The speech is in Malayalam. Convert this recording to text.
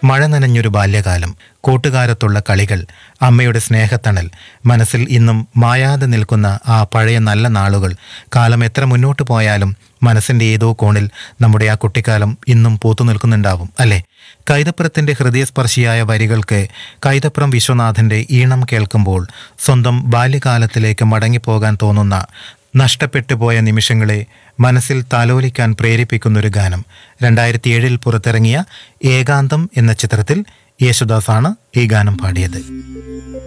മഴ നനഞ്ഞൊരു ബാല്യകാലം കൂട്ടുകാരത്തുള്ള കളികൾ അമ്മയുടെ സ്നേഹത്തണൽ മനസ്സിൽ ഇന്നും മായാതെ നിൽക്കുന്ന ആ പഴയ നല്ല നാളുകൾ കാലം എത്ര മുന്നോട്ട് പോയാലും മനസ്സിന്റെ ഏതോ കോണിൽ നമ്മുടെ ആ കുട്ടിക്കാലം ഇന്നും പൂത്തു നിൽക്കുന്നുണ്ടാവും അല്ലേ കൈതപ്പുറത്തിന്റെ ഹൃദയസ്പർശിയായ വരികൾക്ക് കൈതപ്പുറം വിശ്വനാഥന്റെ ഈണം കേൾക്കുമ്പോൾ സ്വന്തം ബാല്യകാലത്തിലേക്ക് മടങ്ങിപ്പോകാൻ തോന്നുന്ന നഷ്ടപ്പെട്ടു പോയ നിമിഷങ്ങളെ മനസ്സിൽ താലോലിക്കാൻ പ്രേരിപ്പിക്കുന്നൊരു ഗാനം രണ്ടായിരത്തി ഏഴിൽ പുറത്തിറങ്ങിയ ഏകാന്തം എന്ന ചിത്രത്തിൽ യേശുദാസാണ് ഈ ഗാനം പാടിയത്